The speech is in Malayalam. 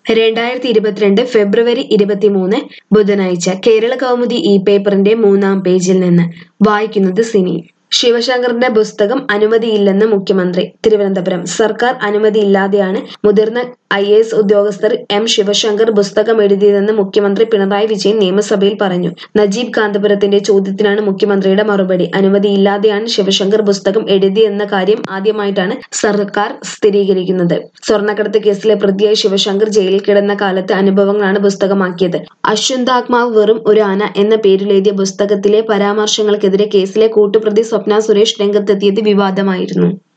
രണ്ടായിരത്തി ഇരുപത്തിരണ്ട് ഫെബ്രുവരി ഇരുപത്തിമൂന്ന് ബുധനാഴ്ച കേരള കൗമുദി ഈ പേപ്പറിന്റെ മൂന്നാം പേജിൽ നിന്ന് വായിക്കുന്നത് സിനി ശിവശങ്കറിന്റെ പുസ്തകം അനുമതിയില്ലെന്ന് മുഖ്യമന്ത്രി തിരുവനന്തപുരം സർക്കാർ അനുമതിയില്ലാതെയാണ് മുതിർന്ന ഐ എ എസ് ഉദ്യോഗസ്ഥർ എം ശിവശങ്കർ പുസ്തകം എഴുതിയതെന്ന് മുഖ്യമന്ത്രി പിണറായി വിജയൻ നിയമസഭയിൽ പറഞ്ഞു നജീബ് കാന്തപുരത്തിന്റെ ചോദ്യത്തിനാണ് മുഖ്യമന്ത്രിയുടെ മറുപടി അനുമതിയില്ലാതെയാണ് ശിവശങ്കർ പുസ്തകം എഴുതിയെന്ന കാര്യം ആദ്യമായിട്ടാണ് സർക്കാർ സ്ഥിരീകരിക്കുന്നത് സ്വർണ്ണക്കടത്ത് കേസിലെ പ്രതിയായി ശിവശങ്കർ ജയിലിൽ കിടന്ന കാലത്തെ അനുഭവങ്ങളാണ് പുസ്തകമാക്കിയത് അശ്വന്താത്മാവ് വെറും ഒരു ആന എന്ന പേരിലെഴുതിയ പുസ്തകത്തിലെ പരാമർശങ്ങൾക്കെതിരെ കേസിലെ കൂട്ടുപ്രതി സ്വപ്ന സുരേഷ് രംഗത്തെത്തിയത് വിവാദമായിരുന്നു